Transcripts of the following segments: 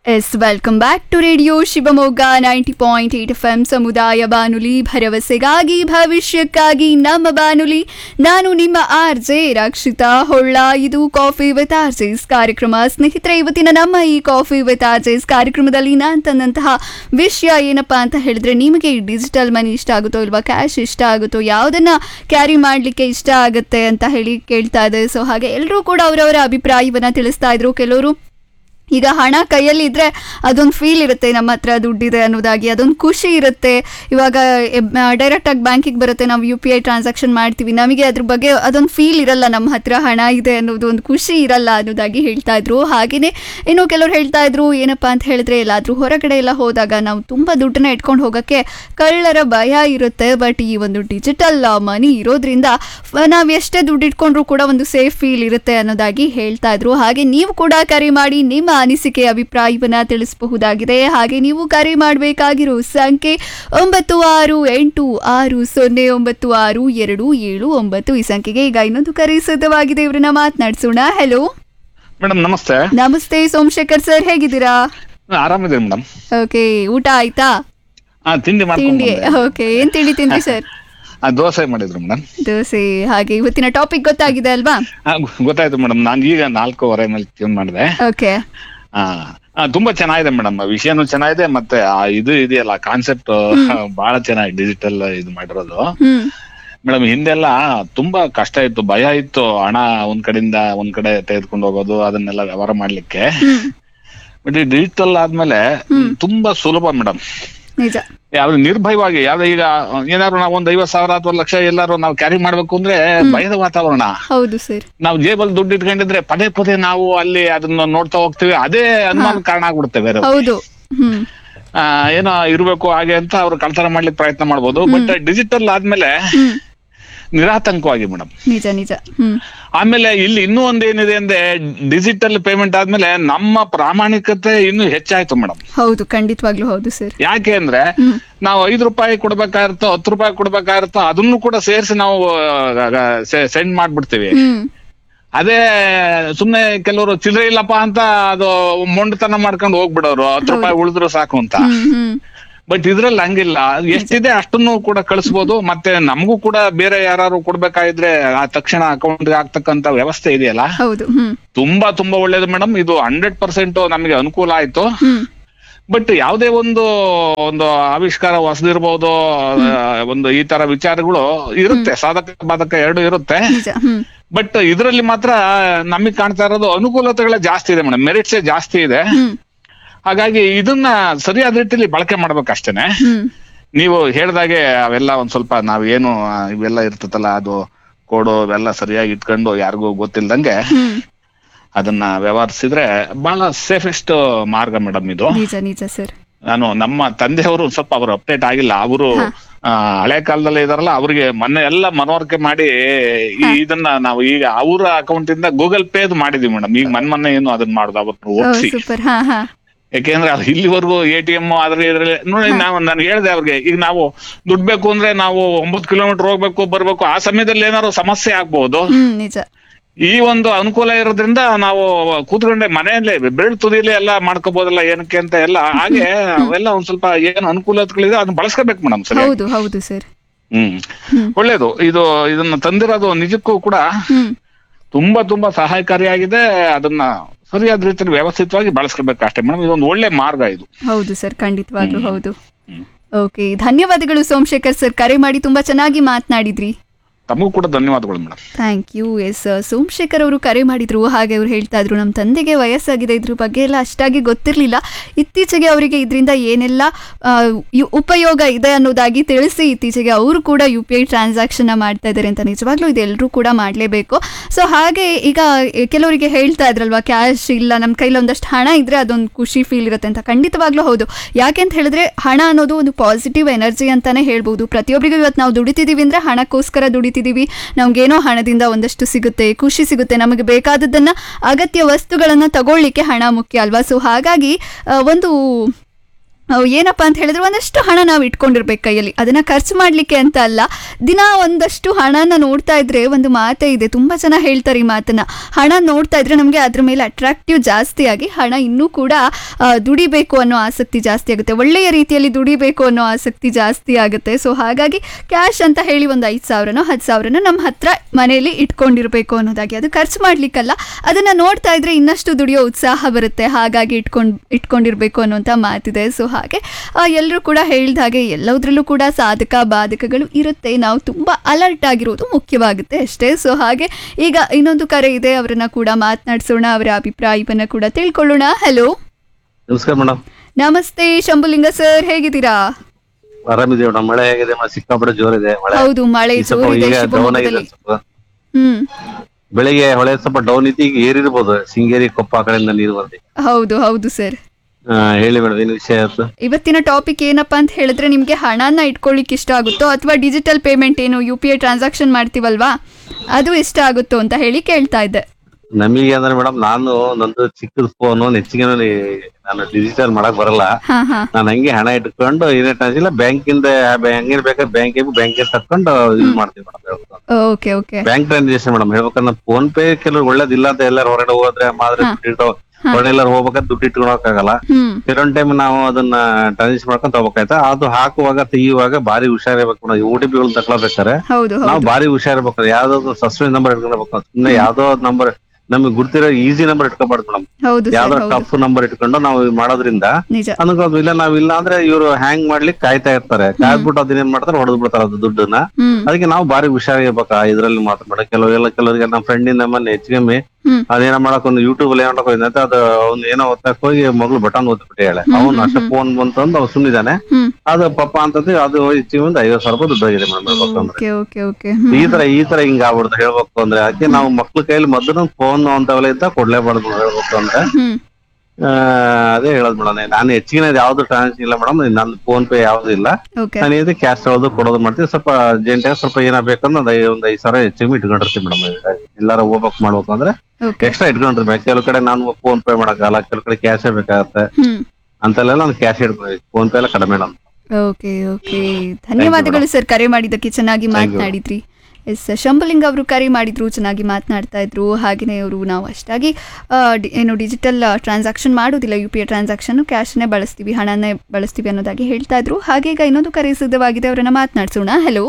S welcome back to radio Shivamogga ninety point eight F M ಸಮುದಾಯ ಬಾನುಲಿ ಭರವಸೆಗಾಗಿ ಭವಿಷ್ಯಕ್ಕಾಗಿ ನಮ್ಮ ಬಾನುಲಿ ನಾನು ನಿಮ್ಮ ಆರ್ ಜೆ ರಕ್ಷಿತಾ ಹೊಳ್ಳ ಇದು ಕಾಫಿ ವಿತ್ ಆರ್ ಜೆಸ್ ಕಾರ್ಯಕ್ರಮ ಸ್ನೇಹಿತರೆ ಇವತ್ತಿನ ನಮ್ಮ ಈ ಕಾಫಿ ವಿತ್ ಆರ್ ಜೆಸ್ ಕಾರ್ಯಕ್ರಮದಲ್ಲಿ ನಾನು ತಂದಂತಹ ವಿಷಯ ಏನಪ್ಪಾ ಅಂತ ಹೇಳಿದ್ರೆ ನಿಮಗೆ ಡಿಜಿಟಲ್ ಮನಿ ಇಷ್ಟ ಆಗುತ್ತೋ ಇಲ್ವಾ ಕ್ಯಾಶ್ ಇಷ್ಟ ಆಗುತ್ತೋ ಯಾವುದನ್ನ ಕ್ಯಾರಿ ಮಾಡಲಿಕ್ಕೆ ಇಷ್ಟ ಆಗುತ್ತೆ ಅಂತ ಹೇಳಿ ಕೇಳ್ತಾ ಇದೆ ಸೊ ಹಾಗೆ ಎಲ್ಲರೂ ಕೂಡ ಅವರವರ ಅಭಿಪ್ರಾಯವನ್ನ ತಿಳಿಸ್ತಾ ಇದ್ರು ಕೆಲವರು ಈಗ ಹಣ ಕೈಯಲ್ಲಿ ಇದ್ರೆ ಅದೊಂದು ಫೀಲ್ ಇರುತ್ತೆ ನಮ್ಮ ಹತ್ರ ದುಡ್ಡಿದೆ ಅನ್ನೋದಾಗಿ ಅದೊಂದು ಖುಷಿ ಇರುತ್ತೆ ಇವಾಗ ಡೈರೆಕ್ಟ್ ಆಗಿ ಬ್ಯಾಂಕಿಗೆ ಬರುತ್ತೆ ನಾವು ಯು ಪಿ ಐ ಟ್ರಾನ್ಸಾಕ್ಷನ್ ಮಾಡ್ತೀವಿ ನಮಗೆ ಅದ್ರ ಬಗ್ಗೆ ಅದೊಂದು ಫೀಲ್ ಇರಲ್ಲ ನಮ್ಮ ಹತ್ರ ಹಣ ಇದೆ ಅನ್ನೋದು ಒಂದು ಖುಷಿ ಇರಲ್ಲ ಅನ್ನೋದಾಗಿ ಹೇಳ್ತಾ ಇದ್ರು ಹಾಗೆಯೇ ಇನ್ನು ಕೆಲವರು ಹೇಳ್ತಾ ಇದ್ರು ಏನಪ್ಪಾ ಅಂತ ಹೇಳಿದ್ರೆ ಎಲ್ಲಾದ್ರೂ ಹೊರಗಡೆ ಎಲ್ಲ ಹೋದಾಗ ನಾವು ತುಂಬ ದುಡ್ಡನ್ನ ಇಟ್ಕೊಂಡು ಹೋಗೋಕ್ಕೆ ಕಳ್ಳರ ಭಯ ಇರುತ್ತೆ ಬಟ್ ಈ ಒಂದು ಡಿಜಿಟಲ್ ಮನಿ ಇರೋದ್ರಿಂದ ನಾವು ಎಷ್ಟೇ ದುಡ್ಡು ಇಟ್ಕೊಂಡ್ರೂ ಕೂಡ ಒಂದು ಸೇಫ್ ಫೀಲ್ ಇರುತ್ತೆ ಅನ್ನೋದಾಗಿ ಹೇಳ್ತಾ ಇದ್ರು ಹಾಗೆ ನೀವು ಕೂಡ ಕರೆ ಮಾಡಿ ನಿಮ್ಮ ಅನಿಸಿಕೆ ಅಭಿಪ್ರಾಯವನ್ನ ತಿಳಿಸಬಹುದಾಗಿದೆ ಹಾಗೆ ನೀವು ಕರೆ ಮಾಡಬೇಕಾಗಿರೋ ಸಂಖ್ಯೆ ಒಂಬತ್ತು ಆರು ಎಂಟು ಆರು ಸೊನ್ನೆ ಒಂಬತ್ತು ಆರು ಎರಡು ಏಳು ಒಂಬತ್ತು ಈ ಸಂಖ್ಯೆಗೆ ಈಗ ಇನ್ನೊಂದು ಕರೆ ಸಿದ್ಧವಾಗಿದೆ ಇವ್ರನ್ನ ಮಾತನಾಡಿಸೋಣ ಹೆಲೋ ಮೇಡಮ್ ನಮಸ್ತೆ ನಮಸ್ತೆ ಸೋಮಶೇಖರ್ ಸರ್ ಹೇಗಿದ್ದೀರಾ ಆರಾಮಿದ್ದೀನಿ ಮೇಡಮ್ ಓಕೆ ಊಟ ಆಯ್ತಾ ಹಾ ತಿಂಡಿ ಮಾಡ್ಕೊಂಡು ತಿಂಡಿ ಬಂದೆ. ಓಕೆ ಏನ್ ತಿಂಡಿ ತಿಂದ್ರಿ ಸರ್ ಆ, ದೋಸೆ ಮಾಡಿದ್ರು ಮೇಡಮ್ ದೋಸೆ ಹಾಗೆ ಇವತ್ತಿನ ಟಾಪಿಕ್ ಗೊತ್ತಾಗಿದೆ ಅಲ್ವಾ ಗೊತ್ತಾಯ್ತು ಮೇಡಮ್ ನಾನು ಈಗ ನಾಲ್ಕೂವರೆ ಮೇಲೆ ಟ್ಯೂನ್ ಮಾಡಿದೆ ಓಕೆ ಆ, ಆ, ತುಂಬಾ ಚೆನ್ನಾಗಿದೆ ಮೇಡಮ್ ವಿಷಯನೂ ಚೆನ್ನಾಗಿದೆ ಮತ್ತೆ ಆ ಇದು ಇದೆಯಲ್ಲ ಕಾನ್ಸೆಪ್ಟ್ ಬಹಳ ಚೆನ್ನಾಗಿ ಡಿಜಿಟಲ್ ಇದು ಮಾಡಿರೋದು ಹ್ಮ್ ಮೇಡಮ್ ಹಿಂದೆಲ್ಲ ತುಂಬಾ ಕಷ್ಟ ಇತ್ತು ಭಯ ಇತ್ತು ಹಣ ಒಂದ್ ಕಡೆಯಿಂದ ಒಂದ್ ಕಡೆ ತೆಗೆದುಕೊಂಡು ಹೋಗೋದು ಅದನ್ನೆಲ್ಲ ವ್ಯವಹಾರ ಮಾಡ್ಲಿಕ್ಕೆ ಹ್ಮ್ ಬಟ್ ಈ ಡಿಜಿಟಲ್ ಆದ್ಮೇಲೆ ತುಂಬಾ ಸುಲಭ ಮೇಡಮ್ ನಿಜ ಯಾವ್ದು ನಿರ್ಭಯವಾಗಿ ಯಾವ್ದು ಈಗ ಏನಾದ್ರು ನಾವು ಒಂದ್ ಐವತ್ ಸಾವಿರ ಅಥವಾ ಲಕ್ಷ ಎಲ್ಲಾರು ನಾವು ಕ್ಯಾರಿ ಮಾಡ್ಬೇಕು ಅಂದ್ರೆ ಭಯದ ವಾತಾವರಣ ಹೌದು ಸರ್ ನಾವು ಜೇಬಲ್ಲಿ ದುಡ್ಡು ಇಟ್ಕೊಂಡಿದ್ರೆ ಪದೇ ಪದೇ ನಾವು ಅಲ್ಲಿ ಅದನ್ನ ನೋಡ್ತಾ ಹೋಗ್ತೀವಿ ಅದೇ ಅನುಮಾನ ಕಾರಣ ಆಗ್ಬಿಡುತ್ತೆ ಬೇರೆ ಹೌದು ಹ್ಮ್ ಏನೋ ಇರ್ಬೇಕು ಹಾಗೆ ಅಂತ ಅವ್ರು ಕಳ್ತನ ಮಾಡ್ಲಿಕ್ಕೆ ಪ್ರಯತ್ನ ಮಾಡ್ಬೋದು ಬಟ್ ಡಿಜಿಟಲ್ ಆದ್ಮೇಲೆ ಹ್ಮ್ ನಿರಾತಂಕವಾಗಿ ಮೇಡಮ್ ನಿಜ ನಿಜ ಹ್ಮ್ ಆಮೇಲೆ ಇಲ್ಲಿ ಇನ್ನೂ ಒಂದ್ ಏನಿದೆ ಅಂದ್ರೆ ಡಿಜಿಟಲ್ ಪೇಮೆಂಟ್ ಆದ್ಮೇಲೆ ನಮ್ಮ ಪ್ರಾಮಾಣಿಕತೆ ಇನ್ನೂ ಹೆಚ್ಚಾಯ್ತು ಮೇಡಮ್ ಹೌದು ಖಂಡಿತವಾಗ್ಲೂ ಹೌದು ಸರ್ ಯಾಕೆ ಅಂದ್ರೆ ಹ್ಮ್ ನಾವು ಐದು ರೂಪಾಯಿ ಕೊಡ್ಬೇಕಾಗಿರುತ್ತೋ ಹತ್ತು ರೂಪಾಯಿ ಕೊಡ್ಬೇಕಾಗಿರುತ್ತೋ ಅದನ್ನು ಕೂಡ ಸೇರಿಸಿ ನಾವು ಸೆಂಡ್ ಮಾಡ್ಬಿಡ್ತೀವಿ ಹ್ಮ್ ಅದೇ ಸುಮ್ನೆ ಕೆಲವರು ಚಿಲ್ಲರೆ ಇಲ್ಲಪ್ಪ ಅಂತ ಅದು ಮೊಂಡತನ ಮಾಡ್ಕೊಂಡು ಹೋಗ್ಬಿಡೋರು ಹತ್ತು ರೂಪಾಯಿ ಉಳಿದ್ರು ಸಾಕು ಅಂತ ಹ್ಮ್ ಹ್ಮ್ ಬಟ್ ಇದ್ರಲ್ಲಿ ಹಂಗಿಲ್ಲ ಎಷ್ಟಿದೆ ಅಷ್ಟನ್ನು ಕೂಡ ಕಳಿಸ್ಬೋದು ಮತ್ತೆ ನಮಗೂ ಕೂಡ ಬೇರೆ ಯಾರು ಕೊಡ್ಬೇಕಾಗಿದ್ರೆ ಆ ತಕ್ಷಣ ಅಕೌಂಟ್ ಆಗ್ತಕ್ಕಂತ ವ್ಯವಸ್ಥೆ ಇದೆಯಲ್ಲ ಹೌದು ಹ್ಮ್ ತುಂಬಾ ತುಂಬಾ ಒಳ್ಳೇದು ಮೇಡಮ್ ಇದು ಹಂಡ್ರೆಡ್ ಪರ್ಸೆಂಟ್ ನಮಗೆ ಅನುಕೂಲ ಆಯ್ತು ಹ್ಮ್ ಬಟ್ ಯಾವುದೇ ಒಂದು ಒಂದು ಆವಿಷ್ಕಾರ ಹೊಸದಿರ್ಬೋದು ಒಂದು ಈ ತರ ವಿಚಾರಗಳು ಇರುತ್ತೆ ಸಾಧಕ ಬಾಧಕ ಎರಡು ಇರುತ್ತೆ ನಿಜ ಹ್ಮ್ ಬಟ್ ಇದರಲ್ಲಿ ಮಾತ್ರ ನಮಗೆ ಕಾಣ್ತಾ ಇರೋದು ಅನುಕೂಲತೆಗಳೇ ಜಾಸ್ತಿ ಇದೆ ಮೇಡಮ್ ಮೆರಿಟ್ಸೇ ಜಾಸ್ತಿ ಇದೆ ಹ್ಮ್ ಹಾಗಾಗಿ ಇದನ್ನ ಸರಿಯಾದ ರೀತಿಯಲ್ಲಿ ಬಳಕೆ ಮಾಡ್ಬೇಕಷ್ಟೇನೆ ಹ್ಮ್ ನೀವು ಹೇಳ್ದಾಗೆ ಅವೆಲ್ಲ ಒಂದ್ ಸ್ವಲ್ಪ ನಾವ್ ಏನು ಆ, ಇವೆಲ್ಲ ಇರ್ತದಲ್ಲ ಅದು ಕೋಡು ಇವೆಲ್ಲ ಸರಿಯಾಗಿ ಇಟ್ಕೊಂಡು ಯಾರಿಗೂ ಗೊತ್ತಿಲ್ದಂಗೆ ಹ್ಮ್ ಅದನ್ನ ವ್ಯವಹರಿಸಿದ್ರೆ ಬಹಳ ಸೇಫೆಸ್ಟ್ ಮಾರ್ಗ ಮೇಡಮ್ ಇದು ನಿಜ ನಿಜ ಸರ್ ನಾನು ನಮ್ಮ ತಂದೆಯವರು ಸ್ವಲ್ಪ ಅವರು ಅಪ್ಡೇಟ್ ಆಗಿಲ್ಲ ಅವರು ಹಳೆ ಕಾಲದಲ್ಲಿ ಇದಾರಲ್ಲ ಅವ್ರಿಗೆ ಮೊನ್ನೆ ಎಲ್ಲ ಮನವರಿಕೆ ಮಾಡಿ ಈ ಇದನ್ನ ನಾವು ಈಗ ಅವರ ಅಕೌಂಟ್ ಇಂದ ಗೂಗಲ್ ಪೇ ಮಾಡಿದ್ವಿ ಮೇಡಮ್ ಈಗ ಮನ್ ಮೊನ್ನೆ ಏನು ಅದನ್ನ ಮಾಡುದು ಅವ್ರನ್ನ ಒಪ್ಸಿ ಸೂಪರ್ ಹಾ ಹಾ ಯಾಕೆಂದ್ರೆ ಅದು ಇಲ್ಲಿವರೆಗೂ ಎ ಟಿ ಎಂ ಅದ್ರಲ್ಲಿ ಇದ್ರಲ್ಲಿ ನೋಡಿ ನಾವು ನಾನು ಹೇಳ್ದೆ ಅವ್ರಿಗೆ ಈಗ ನಾವು ದುಡ್ಡು ಬೇಕು ಅಂದ್ರೆ ನಾವು ಒಂಬತ್ತು ಕಿಲೋಮೀಟರ್ ಹೋಗ್ಬೇಕು ಬರ್ಬೇಕು ಆ ಸಮಯದಲ್ಲಿ ಏನಾದ್ರು ಸಮಸ್ಯೆ ಆಗ್ಬಹುದು ಹ್ಮ್ ನಿಜ ಈ ಒಂದು ಅನುಕೂಲ ಇರೋದ್ರಿಂದ ನಾವು ಕೂತ್ಕೊಂಡೆ ಮನೆಯಲ್ಲೇ ಬೆರಳು ತುದಿಲಿ ಎಲ್ಲ ಮಾಡ್ಕೋಬಹುದಲ್ಲ ಏನಕ್ಕೆ ಅಂತ ಎಲ್ಲ ಹಾಗೆ ಅವೆಲ್ಲ ಒಂದ್ ಸ್ವಲ್ಪ ಏನು ಅನುಕೂಲತೆಗಳಿದೆ ಅದನ್ನ ಬಳಸ್ಕೋಬೇಕು ಮೇಡಮ್ ಸರಿ ಹೌದು ಹೌದು ಸರ್ ಹ್ಮ್ ಹ್ಮ್. ಒಳ್ಳೇದು ಇದು ಇದನ್ನ ತಂದಿರೋದು ನಿಜಕ್ಕೂ ಕೂಡ ಹ್ಮ್ ತುಂಬಾ ತುಂಬಾ ಸಹಾಯಕಾರಿಯಾಗಿದೆ ಅದನ್ನ ಸರಿಯಾದ ರೀತಿಯಲ್ಲಿ ವ್ಯವಸ್ಥಿತವಾಗಿ ಬಳಸ್ಕೋಬೇಕು ಅಷ್ಟೇ ಮೇಡಮ್ ಇದೊಂದು ಒಳ್ಳೆ ಮಾರ್ಗ ಇದು ಹೌದು ಸರ್ ಖಂಡಿತವಾಗ್ಲೂ ಹೌದು ಓಕೆ ಧನ್ಯವಾದಗಳು ಸೋಮಶೇಖರ್ ಸರ್ ಕರೆ ಮಾಡಿ ತುಂಬಾ ಚೆನ್ನಾಗಿ ಮಾತನಾಡಿದ್ರಿ ತಮಗೂ ಕೂಡ ಧನ್ಯವಾದಗಳು madam thank you yes Somashekhar ಅವರು ಕರೆ ಮಾಡಿದ್ರು ಹಾಗೆ ಅವ್ರು ಹೇಳ್ತಾ ಇದ್ರು ನಮ್ಮ ತಂದೆಗೆ ವಯಸ್ಸಾಗಿದೆ ಇದ್ರ ಬಗ್ಗೆ ಎಲ್ಲ ಅಷ್ಟಾಗಿ ಗೊತ್ತಿರಲಿಲ್ಲ ಇತ್ತೀಚೆಗೆ ಅವರಿಗೆ ಇದರಿಂದ ಏನೆಲ್ಲ ಆ, ಯು- ಉಪಯೋಗ ಇದೆ ಅನ್ನೋದಾಗಿ ತಿಳಿಸಿ ಇತ್ತೀಚೆಗೆ ಅವರು ಕೂಡ ಯು ಪಿ ಐ ಟ್ರಾನ್ಸಾಕ್ಷನ್ನ ಮಾಡ್ತಾ ಇದ್ದಾರೆ ಅಂತ ನಿಜವಾಗ್ಲೂ ಇದೆಲ್ಲರೂ ಕೂಡ ಮಾಡಲೇಬೇಕು ಸೊ ಹಾಗೆ ಈಗ ಕೆಲವರಿಗೆ ಹೇಳ್ತಾ ಇದ್ರಲ್ವಾ ಕ್ಯಾಶ್ ಇಲ್ಲ ನಮ್ಮ ಕೈಲಿ ಒಂದಷ್ಟು ಹಣ ಇದ್ರೆ ಅದೊಂದು ಖುಷಿ ಫೀಲ್ ಇರುತ್ತೆ ಅಂತ ಖಂಡಿತವಾಗ್ಲೂ ಹೌದು ಯಾಕೆ ಅಂತ ಹೇಳಿದ್ರೆ ಹಣ ಅನ್ನೋದು ಒಂದು ಪಾಸಿಟಿವ್ ಎನರ್ಜಿ ಅಂತಾನೆ ಹೇಳ್ಬೋದು ಪ್ರತಿಯೊಬ್ಬರಿಗೂ ಇವತ್ತು ನಾವು ದುಡಿತಿದ್ದೀವಿ ಅಂದ್ರೆ ಹಣಕ್ಕೋಸ್ಕರ ದುಡಿತಿದ್ದೀವಿ ನಮ್ಗೇನೋ ಹಣದಿಂದ ಒಂದಷ್ಟು ಸಿಗುತ್ತೆ ಖುಷಿ ಸಿಗುತ್ತೆ ನಮಗೆ ಬೇಕಾದದ್ದನ್ನ ಅಗತ್ಯ ವಸ್ತುಗಳನ್ನ ತಗೊಳ್ಳಿಕ್ಕೆ ಹಣ ಮುಖ್ಯ ಅಲ್ವಾ ಸೊ ಹಾಗಾಗಿ ಆ, ಒಂದು ಅವು ಏನಪ್ಪಾ ಅಂತ ಹೇಳಿದ್ರೆ ಒಂದಷ್ಟು ಹಣ ನಾವು ಇಟ್ಕೊಂಡಿರ್ಬೇಕು ಕೈಯಲ್ಲಿ ಅದನ್ನ ಖರ್ಚು ಮಾಡ್ಲಿಕ್ಕೆ ಅಂತ ಅಲ್ಲ ದಿನ ಒಂದಷ್ಟು ಹಣನ ನೋಡ್ತಾ ಇದ್ರೆ ಒಂದು ಮಾತೇ ಇದೆ ತುಂಬಾ ಜನ ಹೇಳ್ತಾರೆ ಈ ಮಾತನ್ನ ಹಣ ನೋಡ್ತಾ ಇದ್ರೆ ನಮಗೆ ಅದ್ರ ಮೇಲೆ ಅಟ್ರಾಕ್ಟಿವ್ ಜಾಸ್ತಿ ಆಗಿ ಹಣ ಇನ್ನೂ ಕೂಡ ಆ, ದುಡಿಬೇಕು ಅನ್ನೋ ಆಸಕ್ತಿ ಜಾಸ್ತಿ ಆಗುತ್ತೆ ಒಳ್ಳೆಯ ರೀತಿಯಲ್ಲಿ ದುಡಿಬೇಕು ಅನ್ನೋ ಆಸಕ್ತಿ ಜಾಸ್ತಿ ಆಗುತ್ತೆ ಸೊ ಹಾಗಾಗಿ ಕ್ಯಾಶ್ ಅಂತ ಹೇಳಿ ಒಂದು ಐದು ಸಾವಿರನೋ ಹತ್ತು ಸಾವಿರನೋ ನಮ್ಮ ಹತ್ರ ಮನೆಯಲ್ಲಿ ಇಟ್ಕೊಂಡಿರ್ಬೇಕು ಅನ್ನೋದಾಗಿ ಅದು ಖರ್ಚು ಮಾಡ್ಲಿಕ್ಕಲ್ಲ ಅದನ್ನ ನೋಡ್ತಾ ಇದ್ರೆ ಇನ್ನಷ್ಟು ದುಡಿಯೋ ಉತ್ಸಾಹ ಬರುತ್ತೆ ಹಾಗಾಗಿ ಇಟ್ಕೊಂಡ್ ಇಟ್ಕೊಂಡಿರ್ಬೇಕು ಅನ್ನುವಂಥ ಮಾತಿದೆ ಸೊ ಹಾಗೆ ಎಲ್ಲರೂ ಕೂಡ ಹೇಳ್ದ ಹಾಗೆ ಎಲ್ಲದರಲ್ಲೂ ಕೂಡ ಸಾಧಕ ಬಾಧಕಗಳು ಇರುತ್ತೆ ನಾವು ತುಂಬ ಅಲರ್ಟ್ ಆಗಿರೋದು ಮುಖ್ಯವಾಗುತ್ತೆ ಅಷ್ಟೇ ಸೊ ಹಾಗೆ ಈಗ ಇನ್ನೊಂದು ಕರೆ ಇದೆ ಅವರನ್ನ ಕೂಡ ಮಾತನಾಡಿಸೋಣ ಅವರ ಅಭಿಪ್ರಾಯವನ್ನ ಕೂಡ ತಿಳ್ಕೊಳ್ಳೋಣ ಹಲೋ ನಮಸ್ಕಾರ ಮೇಡಮ್ ನಮಸ್ತೆ ಶಂಭುಲಿಂಗ ಸರ್ ಹೇಗಿದ್ದೀರಾ ಆರಾಮಿದೀವಿ ಮೇಡಮ್ ಮಳೆ ಹೇಗಿದೆ ಮೇಡಮ್ ಸಿಕ್ಕಾಪಟ್ಟೆ ಜೋರಿದೆ ಮಳೆ ಹೌದು ಮಳೆ ಈ ಸ್ವಲ್ಪ ಜೋರಿದೆ ಈಗ ಡೌನ್ ಆಗಿದೆ ಶಿವಮೊಗ್ಗದಲ್ಲಿ ಸ್ವಲ್ಪ ಹ್ಮ್ ಬೆಳಿಗ್ಗೆ ಹೊಳೆ ಸ್ವಲ್ಪ ಡೌನ್ ಇತ್ತು ಈಗ ಏರಿರ್ಬೋದು ಸಿಂಗೇರಿ ಕೊಪ್ಪ ಆ ಕಡೆಯಿಂದ ನೀರು ಬಂದಿ ಹೌದು ಹೌದು ಸರ್ ಆ, ಹೇಳಿ ಮೇಡಮ್ ಏನು ವಿಷಯ ಆಯ್ತು ಇವತ್ತಿನ ಟಾಪಿಕ್ ಏನಪ್ಪಾ ಅಂತ ಹೇಳಿದ್ರೆ ನಿಮಗೆ ಹಣನ ಇಟ್ಕೊಳ್ಳಿಕ್ಕೆ ಇಷ್ಟ ಆಗುತ್ತೋ ಅಥವಾ ಡಿಜಿಟಲ್ ಪೇಮೆಂಟ್ ಏನು ಯು ಪಿ ಐ ಟ್ರಾನ್ಸಾಕ್ಷನ್ ಮಾಡ್ತೀವಲ್ವಾ ಅದು ಇಷ್ಟ ಆಗುತ್ತೋ ಅಂತ ಹೇಳಿ ಕೇಳ್ತಾ ಇದ್ದೆ ನಮಗೆ ಅಂದ್ರೆ ಮೇಡಮ್ ನಾನು ನಂದು ಚಿಕ್ಕದ ಫೋನ್ ಹೆಚ್ಚಿಗೆ ನಾನು ಡಿಜಿಟಲ್ ಮಾಡಕ್ ಬರಲ್ಲ ಹಾ ಹಾ ನಾನು ಹಂಗೆ ಹಣ ಇಟ್ಕೊಂಡು ಏನೇ ಇಲ್ಲ ಬ್ಯಾಂಕಿಂದ ಹಂಗೇನ್ ಬೇಕಾದ್ರೆ ಬ್ಯಾಂಕಿಗೆ ಬ್ಯಾಂಕಿಗೆ ತಕ್ಕೊಂಡು ಯೂಸ್ ಮಾಡ್ತೀವಿ madam okay okay bank transaction madam ಹೇಳ್ಬೇಕಂದ್ರೆ ಫೋನ್ ಪೇ ಕೆಲವ್ರು ಒಳ್ಳೇದಿಲ್ಲ ಅಂತ ಎಲ್ಲಾರು ಹೊರಗಡೆ ಹೋದ್ರೆ ಮಾದ್ರೆ ದುಡ್ಡು ಹೊರಗಡೆ ಎಲ್ಲಾರು ಹೋಗ್ಬೇಕಾದ್ರೆ ದುಡ್ಡು ಇಟ್ಕೊಳಕ್ಕಾಗಲ್ಲ ಹ್ಮ್ ಕೆಲವೊಂದ್ ಟೈಮ್ ನಾವು ಅದನ್ನ ಟ್ರಾನ್ಸಾಕ್ಷನ್ ಮಾಡ್ಕೊಂಡ್ ತಗೋಬೇಕಾಯ್ತಾ ಅದು ಹಾಕುವಾಗ ತೆಗಿಯುವಾಗ ಬಾರಿ ಹುಷಾರಿರ್ಬೇಕು ನಾವು ಓ ಟಿ ಪಿಗಳು ತಗೊಳ್ಬೇಕಾರೆ ಹೌದು ನಾವು ಹೌದು ಬಾರಿ ಹುಷಾರಿರ್ಬೇಕು ಯಾವ್ದಾದ್ರು ಸಸ್ಪೆಂಡ್ ನಂಬರ್ ಇಟ್ಕೊಳ್ಬೇಕು ಸುಮ್ನೆ ಯಾವ್ದೋ ನಂಬರ್ ನಮ್ಗೆ ಗುರ್ತಿರೋ ಈಸಿ ನಂಬರ್ ಇಟ್ಕೊಬಾರ್ದು ಮೇಡಮ್ ಹೌದು ಸರ್ ಯಾವ್ದೋ ಹೌದು ಟಫ್ ನಂಬರ್ ಇಟ್ಕೊಂಡು ನಾವು ಇದ್ ಮಾಡೋದ್ರಿಂದ ನಿಜ ಅನ್ಕೋದು ಇಲ್ಲ ನಾವ್ ಇಲ್ಲ ಅಂದ್ರೆ ಇವ್ರು ಹ್ಯಾಂಗ್ ಮಾಡ್ಲಿಕ್ಕೆ ಕಾಯ್ತಾ ಇರ್ತಾರೆ ಕಾಯ್ಬಿಟ್ಟು ಅದನ್ನೇನ್ ಮಾಡ್ತಾರೆ ಹೊಡೆದ್ ಬಿಡ್ತಾರೆ ಅದು ದುಡ್ಡನ್ನ ಹ್ಮ್ ಅದಕ್ಕೆ ನಾವು ಬಾರಿ ಹುಷಾರಿರ್ಬೇಕು ಇದ್ರಲ್ಲಿ ಮಾತ್ರ ಮೇಡಮ್ ಕೆಲವೆಲ್ಲ ಕೆಲವರಿಗೆ ನಮ್ಮ ಫ್ರೆಂಡಿನ ಮೊನ್ನೆ ಹೆಚ್ಚಿಗೆ ಹ್ಮ್ ಅದೇನೋ ಮಾಡಕ್ ಒಂದು ಯೂಟ್ಯೂಬ್ ಅಲ್ಲಿ ಏನೋ ಹೋಗಿದ್ದಂತೆ ಅದು ಅವ್ನು ಏನೋ ಒತ್ತಕ್ ಹೋಗಿ ಮಗಳು ಬಟನ್ ಒತ್ಬಿಟ್ಟು ಹೇಳ ಅವ್ನು ಅಷ್ಟೇ ಫೋನ್ ಬಂತಂದು ಅವ್ನು ಸುಮ್ನಿದಾನೆ ಹ್ಮ್ ಅದು ಪಪ್ಪ ಅಂತಂದ್ರೆ ಅದು ಹೆಚ್ಚಿಗೆ ಒಂದು ಐವತ್ ಸಾವಿರ ರೂಪಾಯಿ ದುಡ್ಡು ಹೋಗಿದೆ ಮೇಡಮ್ ಹೇಳ್ಬೇಕು ಅಂದ್ರೆ ಓಕೆ ಓಕೆ ಓಕೆ ಈ ತರ ಈ ತರ ಹಿಂಗ ಆಗ್ಬಿಡ್ತು ಹೇಳ್ಬೇಕು ಅಂದ್ರೆ ಅದಕ್ಕೆ ನಾವು ಮಕ್ಳ ಕೈಯಲ್ಲಿ ಮೊದಲು ಫೋನ್ ಅಂತವೆಲ್ಲ ಇದ್ದ ಕೊಡ್ಲೇಬಾರ್ದು ಹೇಳ್ಬೇಕು ಅಂದ್ರೆ ಹ್ಮ್ ಆ, ಅದೇ ಹೇಳೋದು ಮೇಡಮ್ ನಾನು ಹೆಚ್ಚಿಗೆ ಯಾವ್ದು ಟ್ರಾನ್ಸಾಕ್ಷನ್ ಇಲ್ಲ ಮೇಡಮ್ ನನ್ನ ಫೋನ್ ಪೇ ಯಾವ್ದು ಇಲ್ಲ ಓಕೆ ನಾನು ಇದು ಕ್ಯಾಶ್ ತಗೊಳ್ಳೋದು ಕೊಡೋದು ಮಾಡ್ತೀನಿ ಸ್ವಲ್ಪ ಅರ್ಜೆಂಟ್ ಸ್ವಲ್ಪ ಏನಾಗಬೇಕಂದ್ರೆ ಒಂದ್ ಐ- ಒಂದ್ ಐದ್ ಸಾವಿರ ಹೆಚ್ಚಿಗೆ ಇಟ್ಕೊಂಡಿರ್ತೀನಿ ಮೇಡಮ್ ಎಲ್ಲಾರ ಹೋಗ್ಬೇಕು ಮಾಡ್ಬೇಕು ಅಂದ್ರೆ ಓಕೆ ಎಕ್ಸ್ಟ್ರಾ ಇಟ್ಕೊಂಡಿರ್ಬೇಕು ಕೆಲವು ಕಡೆ ನಾನು ಫೋನ್ ಪೇ ಮಾಡಕ್ಕಾಗಲ್ಲ ಕೆಲವು ಕಡೆ ಕ್ಯಾಶೇ ಬೇಕಾಗತ್ತೆ ಹ್ಮ್ ಅಂತೆಲ್ಲ ನಾನು ಕ್ಯಾಶ್ ಇಟ್ಕೊಂಡು ಫೋನ್ ಪೇ ಎಲ್ಲ ಕಡಿಮೆ ನಮ್ದು ಓಕೆ ಓಕೆ ಧನ್ಯವಾದಗಳು ಸರ್ ಕರೆ ಮಾಡಿದ್ದಕ್ಕೆ ಚೆನ್ನಾಗಿ Thank you. ಮಾತನಾಡಿದ್ರಿ ಎಸ್ ಶಂಭುಲಿಂಗ ಅವರು ಕರೆ ಮಾಡಿದ್ರು ಚೆನ್ನಾಗಿ ಮಾತನಾಡ್ತಾ ಇದ್ರು ಹಾಗೆಯೇ ಅವರು ನಾವು ಅಷ್ಟಾಗಿ ಆ, ಡಿ- ಏನು ಡಿಜಿಟಲ್ ಟ್ರಾನ್ಸಾಕ್ಷನ್ ಮಾಡೋದಿಲ್ಲ ಯು ಪಿ ಐ ಟ್ರಾನ್ಸಾಕ್ಷನ್ ಕ್ಯಾಶ್ನೇ ಬಳಸ್ತೀವಿ ಹಣನೇ ಬಳಸ್ತೀವಿ ಅನ್ನೋದಾಗಿ ಹೇಳ್ತಾ ಇದ್ರು ಹಾಗೆ ಈಗ ಇನ್ನೊಂದು ಕರೆ ಸಿದ್ಧವಾಗಿದೆ ಅವರನ್ನ ಮಾತನಾಡ್ಸೋಣ ಹಲೋ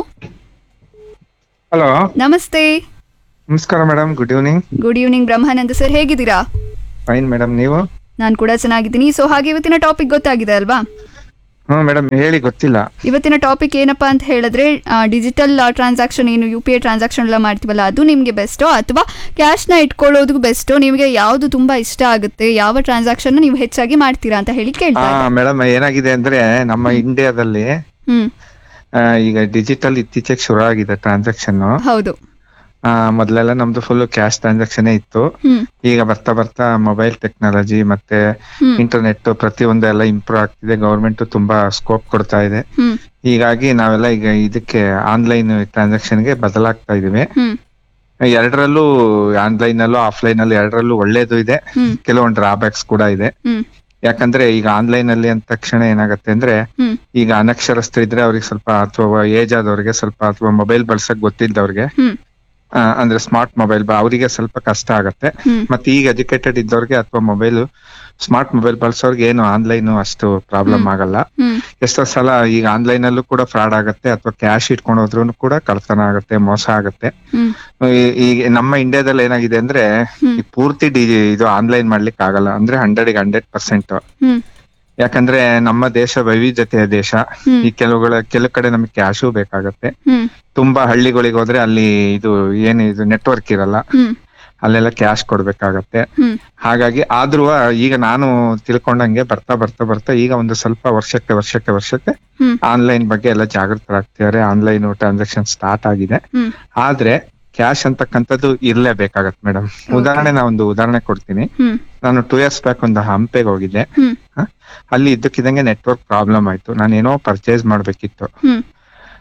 ಹಲೋ ನಮಸ್ತೆ ನಮಸ್ಕಾರ madam good evening good evening Brahmananda sir ಹೇಗಿದ್ದೀರಾ ಫೈನ್ ಮೇಡಮ್ ನೀವು ನಾನು ಕೂಡ ಚೆನ್ನಾಗಿದ್ದೀನಿ ಸೊ ಹಾಗೆ ಇವತ್ತಿನ ಟಾಪಿಕ್ ಗೊತ್ತಾಗಿದೆ ಅಲ್ವಾ ಹ್ಞೂ ಮೇಡಮ್ ಹೇಳಿ ಗೊತ್ತಿಲ್ಲ ಇವತ್ತಿನ ಟಾಪಿಕ್ ಏನಪ್ಪಾ ಅಂತ ಹೇಳಿದ್ರೆ ಡಿಜಿಟಲ್ ಟ್ರಾನ್ಸಾಕ್ಷನ್ ಏನು ಯು ಪಿ ಐ ಟ್ರಾನ್ಸಾಕ್ಷನ್ ಎಲ್ಲ ಮಾಡ್ತೀವಲ್ಲ ಅದು ನಿಮಗೆ ಬೆಸ್ಟೋ ಅಥವಾ ಕ್ಯಾಶ್ನ ಇಟ್ಕೊಳ್ಳೋದು ಬೆಸ್ಟೋ ನಿಮಗೆ ಯಾವುದು ತುಂಬಾ ಇಷ್ಟ ಆಗುತ್ತೆ ಯಾವ ಟ್ರಾನ್ಸಾಕ್ಷನ್ ನೀವು ಹೆಚ್ಚಾಗಿ ಮಾಡ್ತೀರಾ ಅಂತ ಹೇಳಿ ಹಾ ಕೇಳ್ತಾ ಇದ್ದೆ. ಮೇಡಮ್ ಏನಾಗಿದೆ ಅಂದ್ರೆ ನಮ್ಮ ಇಂಡಿಯಾದಲ್ಲಿ ಹ್ಮ್ ಆ, ಈಗ ಡಿಜಿಟಲ್ ಇತ್ತೀಚೆಗೆ ಶುರು ಆಗಿದೆ ಟ್ರಾನ್ಸಾಕ್ಷನ್ ಹೌದು ಮೊದಲೆಲ್ಲ ನಮ್ದು ಫುಲ್ ಕ್ಯಾಶ್ ಟ್ರಾನ್ಸಾಕ್ಷನ್ ಇತ್ತು ಹ್ಮ್ ಈಗ ಬರ್ತಾ ಬರ್ತಾ ಮೊಬೈಲ್ ಟೆಕ್ನಾಲಜಿ ಮತ್ತೆ ಹ್ಮ್ ಇಂಟರ್ನೆಟ್ ಪ್ರತಿಯೊಂದು ಎಲ್ಲ ಇಂಪ್ರೂವ್ ಆಗ್ತಿದೆ ಗೌರ್ಮೆಂಟ್ ತುಂಬಾ ಸ್ಕೋಪ್ ಕೊಡ್ತಾ ಇದೆ ಹ್ಮ್ ಹೀಗಾಗಿ ನಾವೆಲ್ಲ ಈಗ ಇದಕ್ಕೆ ಆನ್ಲೈನ್ ಟ್ರಾನ್ಸಾಕ್ಷನ್ಗೆ ಬದಲಾಗ್ತಾ ಇದೀವಿ ಹ್ಮ್ ಎರಡರಲ್ಲೂ ಆನ್ಲೈನ್ ಅಲ್ಲೂ ಆಫ್ಲೈನ್ ಅಲ್ಲೂ ಎರಡರಲ್ಲೂ ಒಳ್ಳೇದು ಇದೆ ಹ್ಮ್ ಕೆಲವೊಂದು ಡ್ರಾಬ್ಯಾಕ್ಸ್ ಕೂಡ ಇದೆ ಹ್ಮ್ ಯಾಕಂದ್ರೆ ಈಗ ಆನ್ಲೈನ್ ಅಲ್ಲಿ ಅಂದ ತಕ್ಷಣ ಏನಾಗುತ್ತೆ ಅಂದ್ರೆ ಹ್ಮ್ ಈಗ ಅನಕ್ಷರಸ್ಥರಿದ್ರೆ ಅವ್ರಿಗೆ ಸ್ವಲ್ಪ ಅಥವಾ ಏಜ್ ಆದವ್ರಿಗೆ ಸ್ವಲ್ಪ ಅಥವಾ ಮೊಬೈಲ್ ಬಳಸಕ್ ಗೊತ್ತಿದ್ದವ್ರಿಗೆ ಹ್ಮ್ ಆ, ಅಂದ್ರೆ ಸ್ಮಾರ್ಟ್ ಮೊಬೈಲ್ ಅವರಿಗೆ ಸ್ವಲ್ಪ ಕಷ್ಟ ಆಗತ್ತೆ ಹ್ಮ್ ಮತ್ತೆ ಈಗ ಎಜುಕೇಟೆಡ್ ಇದ್ದವ್ರಿಗೆ ಅಥವಾ ಮೊಬೈಲ್ ಸ್ಮಾರ್ಟ್ ಮೊಬೈಲ್ ಬಳಸೋರ್ಗೆ ಏನು ಆನ್ಲೈನ್ ಅಷ್ಟು ಪ್ರಾಬ್ಲಮ್ ಆಗಲ್ಲ ಹ್ಮ್ ಎಷ್ಟೋ ಸಲ ಈಗ ಆನ್ಲೈನ್ ಅಲ್ಲೂ ಕೂಡ ಫ್ರಾಡ್ ಆಗತ್ತೆ ಅಥವಾ ಕ್ಯಾಶ್ ಇಟ್ಕೊಂಡು ಹೋದ್ರು ಕೂಡ ಕಳ್ತನ ಆಗತ್ತೆ ಮೋಸ ಆಗತ್ತೆ ಹ್ಮ್ ಈ- ಈಗ ನಮ್ಮ ಇಂಡಿಯಾದಲ್ಲಿ ಏನಾಗಿದೆ ಅಂದ್ರೆ ಹ್ಮ್. ಈ ಪೂರ್ತಿ ಡಿ ಇದು ಆನ್ಲೈನ್ ಮಾಡ್ಲಿಕ್ಕೆ ಆಗಲ್ಲ ಅಂದ್ರೆ ಹಂಡ್ರೆಡ್ ಹಂಡ್ರೆಡ್ ಪರ್ಸೆಂಟ್ ಹ್ಮ್ ಯಾಕಂದ್ರೆ ನಮ್ಮ ದೇಶ ವೈವಿಧ್ಯತೆಯ ದೇಶ ಹ್ಮ್. ಈ ಕೆಲವುಗಳ ಕೆಲವು ಕಡೆ ನಮಗೆ ಕ್ಯಾಶು ಬೇಕಾಗತ್ತೆ ಹ್ಮ್ ತುಂಬಾ ಹಳ್ಳಿಗಳಿಗೆ ಹೋದ್ರೆ ಅಲ್ಲಿ ಇದು ಏನು ಇದು ನೆಟ್ವರ್ಕ್ ಇರಲ್ಲ ಹ್ಮ್ ಅಲ್ಲೆಲ್ಲ ಕ್ಯಾಶ್ ಕೊಡ್ಬೇಕಾಗತ್ತೆ ಹ್ಮ್ ಹಾಗಾಗಿ ಆದ್ರೂ ಈಗ ನಾನು ತಿಳ್ಕೊಂಡಂಗೆ ಬರ್ತಾ ಬರ್ತಾ ಬರ್ತಾ ಈಗ ಒಂದು ಸ್ವಲ್ಪ ವರ್ಷಕ್ಕೆ ವರ್ಷಕ್ಕೆ ವರ್ಷಕ್ಕೆ ಹ್ಮ್ ಆನ್ಲೈನ್ ಬಗ್ಗೆ ಎಲ್ಲ ಜಾಗೃತರಾಗ್ತಿದ್ದಾರೆ ಆನ್ಲೈನ್ ಟ್ರಾನ್ಸಾಕ್ಷನ್ ಸ್ಟಾರ್ಟ್ ಆಗಿದೆ ಹ್ಮ್ ಆದ್ರೆ ಕ್ಯಾಶ್ ಅಂತಕ್ಕಂಥದ್ದು ಇರ್ಲೇಬೇಕಾಗತ್ತೆ ಮೇಡಮ್ ಉದಾಹರಣೆ ನಾ ಒಂದು ಉದಾಹರಣೆ ಕೊಡ್ತೀನಿ ಹ್ಮ್ ನಾನು ಟೂ ಇಯರ್ಸ್ ಬ್ಯಾಕ್ ಒಂದು ಹಂಪೆಗೆ ಹೋಗಿದ್ದೆ ಹ್ಮ್ ಹ? ಅಲ್ಲಿ ಇದ್ದಕ್ಕಿದ್ದಂಗೆ ನೆಟ್ವರ್ಕ್ ಪ್ರಾಬ್ಲಮ್ ಆಯ್ತು ನಾನು ಏನೋ ಪರ್ಚೇಸ್ ಮಾಡ್ಬೇಕಿತ್ತು ಹ್ಮ್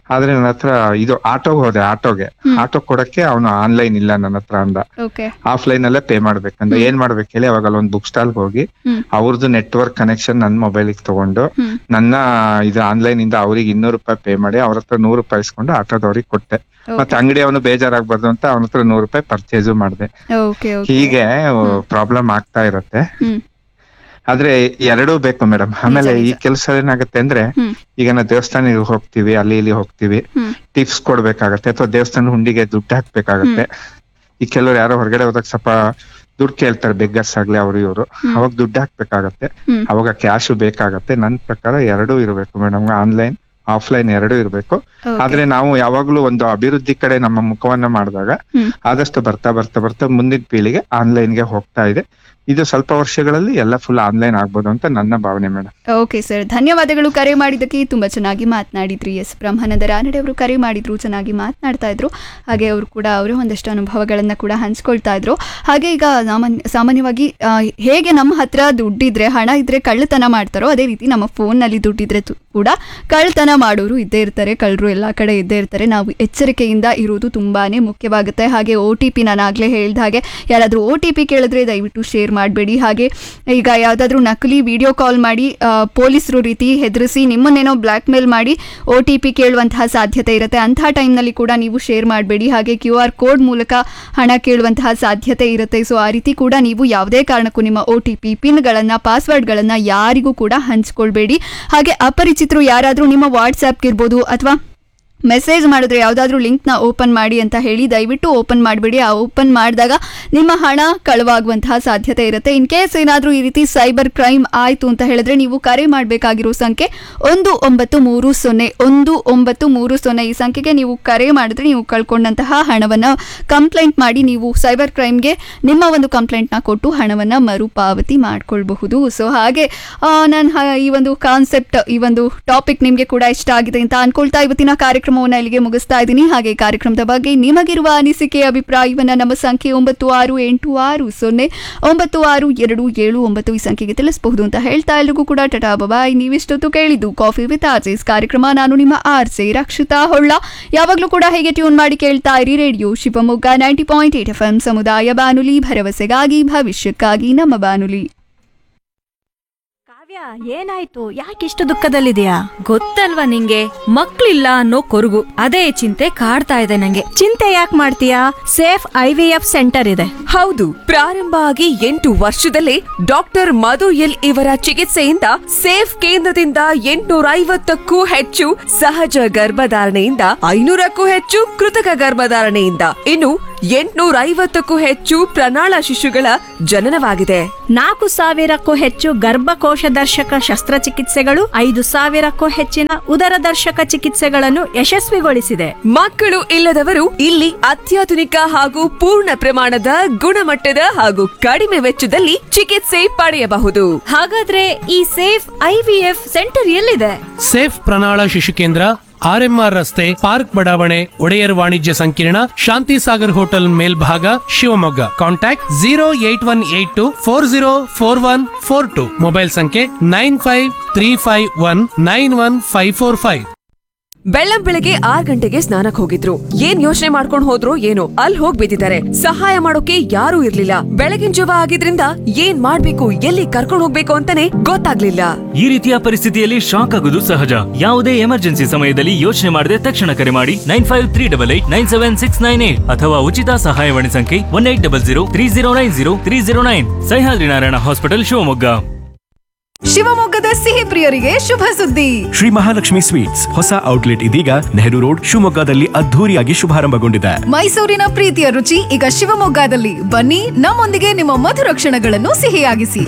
ಆದ್ರೆ ನನ್ನ ಹತ್ರ ಇದು ಆಟೋಗೆ ಹೋದೆ ಆಟೋಗೆ ಆಟೋ ಕೊಡಕ್ಕೆ ಅವನು ಆನ್ಲೈನ್ ಇಲ್ಲ ನನ್ನ ಹತ್ರ ಅಂದ ಓಕೆ ಆಫ್ಲೈನ್ ಅಲ್ಲೇ ಪೇ ಮಾಡ್ಬೇಕಂದ ಏನ್ ಮಾಡ್ಬೇಕು ಹೇಳಿ ಅವಾಗ ಒಂದು ಬುಕ್ ಸ್ಟಾಲ್ ಹೋಗಿ ಹ್ಮ್. ಅವ್ರದ್ದು ನೆಟ್ವರ್ಕ್ ಕನೆಕ್ಷನ್ ನನ್ನ ಮೊಬೈಲಿಗೆ ತಗೊಂಡು ಹ್ಮ್. ನನ್ನ ಇದು ಆನ್ಲೈನ್ ಇಂದ ಅವ್ರಿಗೆ ಇನ್ನೂರು ರೂಪಾಯಿ ಪೇ ಮಾಡಿ ಅವ್ರ ಹತ್ರ ನೂರು ರೂಪಾಯಿ ಇಸ್ಕೊಂಡು ಆಟೋದವ್ರಿಗೆ ಕೊಟ್ಟೆ ಮತ್ತೆ ಅಂಗಡಿ ಅವನು ಬೇಜಾರಾಗ್ಬಾರ್ದು ಅಂತ ಅವನ ಹತ್ರ ನೂರು ರೂಪಾಯಿ ಪರ್ಚೇಸು ಮಾಡಿದೆ ಓಕೆ ಓಕೆ ಹೀಗೆ ಪ್ರಾಬ್ಲಮ್ ಆಗ್ತಾ ಇರತ್ತೆ ಹ್ಮ್ ಆದ್ರೆ ಎರಡೂ ಬೇಕು ಮೇಡಮ್ ಆಮೇಲೆ ಈ ಕೆಲಸ ಏನಾಗುತ್ತೆ ಅಂದ್ರೆ ಹ್ಮ್. ಈಗ ನಾವು ದೇವಸ್ಥಾನಕ್ಕೆ ಹೋಗ್ತಿವಿ ಅಲ್ಲಿ ಇಲ್ಲಿ ಹೋಗ್ತಿವಿ ಹ್ಮ್. ಟಿಪ್ಸ್ ಕೊಡ್ಬೇಕಾಗತ್ತೆ ಅಥವಾ ದೇವಸ್ಥಾನ ಹುಂಡಿಗೆ ದುಡ್ಡು ಹಾಕ್ಬೇಕಾಗತ್ತೆ ಈ ಕೆಲವ್ರು ಯಾರೋ ಹೊರಗಡೆ ಹೋದಾಗ ಸ್ವಲ್ಪ ದುಡ್ಡು ಕೇಳ್ತಾರೆ ಬೆಗ್ಗರ್ಸ್ ಆಗ್ಲಿ ಅವ್ರು ಇವರು ಅವಾಗ ದುಡ್ಡು ಹಾಕ್ಬೇಕಾಗತ್ತೆ ಹ್ಮ್. ಅವಾಗ ಕ್ಯಾಶ್ ಬೇಕಾಗತ್ತೆ ನನ್ ಪ್ರಕಾರ ಎರಡೂ ಇರಬೇಕು ಮೇಡಮ್ ಆನ್ಲೈನ್ ಆಫ್ಲೈನ್ ಎರಡೂ ಇರಬೇಕು Okay. ಆದ್ರೆ ನಾವು ಯಾವಾಗ್ಲೂ ಒಂದು ಅಭಿವೃದ್ಧಿ ಕಡೆ ನಮ್ಮ ಮುಖವನ್ನ ಮಾಡಿದಾಗ ಹ್ಮ್. ಆದಷ್ಟು ಬರ್ತಾ ಬರ್ತಾ ಬರ್ತಾ ಮುಂದಿನ ಪೀಳಿಗೆ ಆನ್ಲೈನ್ಗೆ ಹೋಗ್ತಾ ಇದೆ ಇದು ಸ್ವಲ್ಪ ವರ್ಷಗಳಲ್ಲಿ ಎಲ್ಲ ಫುಲ್ ಆನ್ಲೈನ್ ಆಗ್ಬೋದು ಅಂತ ನನ್ನ ಭಾವನೆ ಮೇಡಮ್ ಓಕೆ ಸರ್ ಧನ್ಯವಾದಗಳು ಕರೆ ಮಾಡಿದ್ದಕ್ಕೆ ತುಂಬಾ ಚೆನ್ನಾಗಿ ಮಾತನಾಡಿದ್ರಿ ಎಸ್ ಬ್ರಹ್ಮಾನಂದ ರಾನಡೆ ಅವರು ಕರೆ ಮಾಡಿದ್ರು ಚೆನ್ನಾಗಿ ಮಾತನಾಡ್ತಾ ಇದ್ರು ಹಾಗೆ ಅವರು ಕೂಡ ಅವರು ಒಂದಷ್ಟು ಅನುಭವಗಳನ್ನ ಕೂಡ ಹಂಚ್ಕೊಳ್ತಾ ಇದ್ರು ಹಾಗೆ ಈಗ ಸಾಮಾನ್ಯ ಸಾಮಾನ್ಯವಾಗಿ ಆ, ಹೇಗೆ ನಮ್ಮ ಹತ್ರ ದುಡ್ಡಿದ್ರೆ ಹಣ ಇದ್ರೆ ಕಳ್ಳತನ ಮಾಡ್ತಾರೋ ಅದೇ ರೀತಿ ನಮ್ಮ ಫೋನ್ನಲ್ಲಿ ದುಡ್ಡಿದ್ರೆ ತು- ಕೂಡ ಕಳ್ಳತನ ಮಾಡೋರು ಇದ್ದೇ ಇರ್ತಾರೆ ಕಳ್ಳರು ಎಲ್ಲ ಕಡೆ ಇದ್ದೇ ಇರ್ತಾರೆ ನಾವು ಎಚ್ಚರಿಕೆಯಿಂದ ಇರೋದು ತುಂಬಾನೇ ಮುಖ್ಯವಾಗುತ್ತೆ ಹಾಗೆ ಒ ಟಿ ಪಿ ನಾನು ಆಗಲೇ ಹೇಳ್ದ ಹಾಗೆ ಯಾರಾದರೂ ಒ ಟಿ ಪಿ ಕೇಳಿದ್ರೆ ದಯವಿಟ್ಟು ಶೇರ್ ಮಾಡಬೇಡಿ ಹಾಗೆ ಈಗ ಯಾವುದಾದ್ರೂ ನಕಲಿ ವಿಡಿಯೋ ಕಾಲ್ ಮಾಡಿ ಆ, ಪೊಲೀಸರು ರೀತಿ ಹೆದರಿಸಿ ನಿಮ್ಮನ್ನೇನೋ ಬ್ಲ್ಯಾಕ್ ಮೇಲ್ ಮಾಡಿ ಒ ಟಿ ಪಿ ಕೇಳುವಂತಹ ಸಾಧ್ಯತೆ ಇರುತ್ತೆ ಅಂತಹ ಟೈಮ್ನಲ್ಲಿ ಕೂಡ ನೀವು ಶೇರ್ ಮಾಡಬೇಡಿ ಹಾಗೆ ಕ್ಯೂ ಆರ್ ಕೋಡ್ ಮೂಲಕ ಹಣ ಕೇಳುವಂತಹ ಸಾಧ್ಯತೆ ಇರುತ್ತೆ ಸೊ ಆ ರೀತಿ ಕೂಡ ನೀವು ಯಾವುದೇ ಕಾರಣಕ್ಕೂ ನಿಮ್ಮ ಒ ಟಿ ಪಿ ಪಿನ್ಗಳನ್ನು ಪಾಸ್ವರ್ಡ್ಗಳನ್ನು ಯಾರಿಗೂ ಕೂಡ ಹಂಚ್ಕೊಳ್ಬೇಡಿ ಹಾಗೆ ಅಪರಿಚಿತರು ಯಾರಾದರೂ ನಿಮ್ಮ ವಾಟ್ಸ್ಆ್ಯಪ್ಗೆ ಇರ್ಬೋದು ಅಥವಾ ಮೆಸೇಜ್ ಮಾಡಿದ್ರೆ ಯಾವುದಾದ್ರೂ ಲಿಂಕ್ನ ಓಪನ್ ಮಾಡಿ ಅಂತ ಹೇಳಿ ದಯವಿಟ್ಟು ಓಪನ್ ಮಾಡಬೇಡಿ ಆ ಓಪನ್ ಮಾಡಿದಾಗ ನಿಮ್ಮ ಹಣ ಕಳವಾಗುವಂತಹ ಸಾಧ್ಯತೆ ಇರುತ್ತೆ ಇನ್ ಕೇಸ್ ಏನಾದರೂ ಈ ರೀತಿ ಸೈಬರ್ ಕ್ರೈಮ್ ಆಯಿತು ಅಂತ ಹೇಳಿದ್ರೆ ನೀವು ಕರೆ ಮಾಡಬೇಕಾಗಿರೋ ಸಂಖ್ಯೆ ಒಂದು ಒಂಬತ್ತು ಮೂರು ಸೊನ್ನೆ ಒಂದು ಒಂಬತ್ತು ಮೂರು ಸೊನ್ನೆ ಈ ಸಂಖ್ಯೆಗೆ ನೀವು ಕರೆ ಮಾಡಿದ್ರೆ ನೀವು ಕಳ್ಕೊಂಡಂತಹ ಹಣವನ್ನು ಕಂಪ್ಲೇಂಟ್ ಮಾಡಿ ನೀವು ಸೈಬರ್ ಕ್ರೈಮ್ಗೆ ನಿಮ್ಮ ಒಂದು ಕಂಪ್ಲೇಂಟ್ನ ಕೊಟ್ಟು ಹಣವನ್ನು ಮರುಪಾವತಿ ಮಾಡ್ಕೊಳ್ಬಹುದು ಸೊ ಹಾಗೆ ನಾನು ಈ ಒಂದು ಕಾನ್ಸೆಪ್ಟ್ ಈ ಒಂದು ಟಾಪಿಕ್ ನಿಮಗೆ ಕೂಡ ಇಷ್ಟ ಆಗಿದೆ ಅಂತ ಅನ್ಕೊಳ್ತಾ ಇವತ್ತಿನ ಕಾರ್ಯಕ್ರಮವನ್ನು ಇಲ್ಲಿಗೆ ಮುಗಿಸ್ತಾ ಇದ್ದೀನಿ ಹಾಗೆ ಕಾರ್ಯಕ್ರಮದ ಬಗ್ಗೆ ನಿಮಗಿರುವ ಅನಿಸಿಕೆ ಅಭಿಪ್ರಾಯವನ್ನ ನಮ್ಮ ಸಂಖ್ಯೆ ಒಂಬತ್ತು ಆರು ಎಂಟು ಆರು ಸೊನ್ನೆ ಒಂಬತ್ತು ಆರು ಎರಡು ಏಳು ಒಂಬತ್ತು ಈ ಸಂಖ್ಯೆಗೆ ತಿಳಿಸಬಹುದು ಅಂತ ಹೇಳ್ತಾ ಎಲ್ರಿಗೂ ಕೂಡ ಟಟಾ ಬಾಯ್ ನೀವಿಷ್ಟೊತ್ತು ಕೇಳಿದ್ದು ಕಾಫಿ ವಿತ್ ಆರ್ಜೆಸ್ ಕಾರ್ಯಕ್ರಮ ನಾನು ನಿಮ್ಮ ಆರ್ಜೆ ರಕ್ಷಿತಾ ಹೊಳ್ಳ ಯಾವಾಗಲೂ ಕೂಡ ಹೇಗೆ ಟ್ಯೂನ್ ಮಾಡಿ ಕೇಳ್ತಾ ಇರಿ radio Shivamogga ninety point eight F M ಸಮುದಾಯ ಬಾನುಲಿ ಭರವಸೆಗಾಗಿ ಭವಿಷ್ಯಕ್ಕಾಗಿ ನಮ್ಮ ಬಾನುಲಿ ಕಾವ್ಯ ಏನಾಯ್ತು ಯಾಕಿಷ್ಟು ದುಃಖದಲ್ಲಿದೆಯಾ ಗೊತ್ತಲ್ವಾ ನಿಂಗೆ ಮಕ್ಳಿಲ್ಲ ಅನ್ನೋ ಕೊರಗು ಅದೇ ಚಿಂತೆ ಕಾಡ್ತಾ ಇದೆ ನಂಗೆ ಚಿಂತೆ ಯಾಕೆ ಮಾಡ್ತೀಯಾ safe I V F centre ಇದೆ ಹೌದು ಪ್ರಾರಂಭ ಆಗಿ ಎಂಟು ವರ್ಷದಲ್ಲೇ ಡಾಕ್ಟರ್ ಮಧು ಎಲ್ ಇವರ ಚಿಕಿತ್ಸೆಯಿಂದ ಸೇಫ್ ಕೇಂದ್ರದಿಂದ ಎಂಟುನೂರ ಐವತ್ತಕ್ಕೂ ಹೆಚ್ಚು ಸಹಜ ಗರ್ಭಧಾರಣೆಯಿಂದ ಐನೂರಕ್ಕೂ ಹೆಚ್ಚು ಕೃತಕ ಗರ್ಭಧಾರಣೆಯಿಂದ ಇನ್ನು ಎಂಟುನೂರ ಐವತ್ತಕ್ಕೂ ಹೆಚ್ಚು ಪ್ರಣಾಳ ಶಿಶುಗಳ ಜನನವಾಗಿದೆ ನಾಲ್ಕು ಸಾವಿರಕ್ಕೂ ಹೆಚ್ಚು ಗರ್ಭಕೋಶ ದರ್ಶಕ ಶಸ್ತ್ರಚಿಕಿತ್ಸೆಗಳು ಐದು ಸಾವಿರಕ್ಕೂ ಹೆಚ್ಚಿನ ಉದರ ದರ್ಶಕ ಚಿಕಿತ್ಸೆಗಳನ್ನು ಯಶಸ್ವಿಗೊಳಿಸಿದೆ ಮಕ್ಕಳು ಇಲ್ಲದವರು ಇಲ್ಲಿ ಅತ್ಯಾಧುನಿಕ ಹಾಗೂ ಪೂರ್ಣ ಪ್ರಮಾಣದ ಗುಣಮಟ್ಟದ ಹಾಗೂ ಕಡಿಮೆ ವೆಚ್ಚದಲ್ಲಿ ಚಿಕಿತ್ಸೆ ಪಡೆಯಬಹುದು ಹಾಗಾದ್ರೆ ಈ safe I V F centre ಎಲ್ಲಿದೆ ಸೇಫ್ ಪ್ರಣಾಳ ಶಿಶು ಕೇಂದ್ರ ಆರ್ಎಂಆರ್ ರಸ್ತೆ ಪಾರ್ಕ್ ಬಡಾವಣೆ ಒಡೆಯರ್ ವಾಣಿಜ್ಯ ಸಂಕೀರ್ಣ ಶಾಂತಿ ಸಾಗರ್ ಹೋಟೆಲ್ ಮೇಲ್ಭಾಗ Shivamogga contact zero eight one eight two four zero four one four two mobile ಸಂಖ್ಯೆ nine five three five one nine one five four five ಬೆಳ್ಳಂ ಬೆಳಗ್ಗೆ ಆರ್ ಗಂಟೆಗೆ ಸ್ನಾನಕ್ ಹೋಗಿದ್ರು ಏನ್ ಯೋಚನೆ ಮಾಡ್ಕೊಂಡ್ ಹೋದ್ರು ಏನೋ ಅಲ್ಲಿ ಹೋಗ್ ಬಿದ್ದಿದ್ದಾರೆ ಸಹಾಯ ಮಾಡೋಕೆ ಯಾರೂ ಇರ್ಲಿಲ್ಲ ಬೆಳಗಿನ ಜವ ಆಗಿದ್ರಿಂದ ಏನ್ ಮಾಡ್ಬೇಕು ಎಲ್ಲಿ ಕರ್ಕೊಂಡ್ ಹೋಗ್ಬೇಕು ಅಂತಾನೆ ಗೊತ್ತಾಗ್ಲಿಲ್ಲ ಈ ರೀತಿಯ ಪರಿಸ್ಥಿತಿಯಲ್ಲಿ ಶಾಕ್ ಆಗುವುದು ಸಹಜ ಯಾವುದೇ ಎಮರ್ಜೆನ್ಸಿ ಸಮಯದಲ್ಲಿ ಯೋಚನೆ ಮಾಡದೆ ತಕ್ಷಣ ಕರೆ ಮಾಡಿ nine five three double eight nine seven six nine eight ಅಥವಾ ಉಚಿತ ಸಹಾಯವಾಣಿ ಸಂಖ್ಯೆ one eight double zero three zero nine zero three zero nine Sahyadri Narayana hospital Shivamogga ಶಿವಮೊಗ್ಗದ ಸಿಹಿ ಪ್ರಿಯರಿಗೆ ಶುಭ ಸುದ್ದಿ ಶ್ರೀ ಮಹಾಲಕ್ಷ್ಮಿ ಸ್ವೀಟ್ಸ್ ಹೊಸ ಔಟ್ಲೆಟ್ ಇದೀಗ ನೆಹರು ರೋಡ್ ಶಿವಮೊಗ್ಗದಲ್ಲಿ ಅದ್ಧೂರಿಯಾಗಿ ಶುಭಾರಂಭಗೊಂಡಿದೆ ಮೈಸೂರಿನ ಪ್ರೀತಿಯ ರುಚಿ ಈಗ ಶಿವಮೊಗ್ಗದಲ್ಲಿ ಬನ್ನಿ ನಮ್ಮೊಂದಿಗೆ ನಿಮ್ಮ ಮಧುರ ಕ್ಷಣಗಳನ್ನು ಸಿಹಿಯಾಗಿಸಿ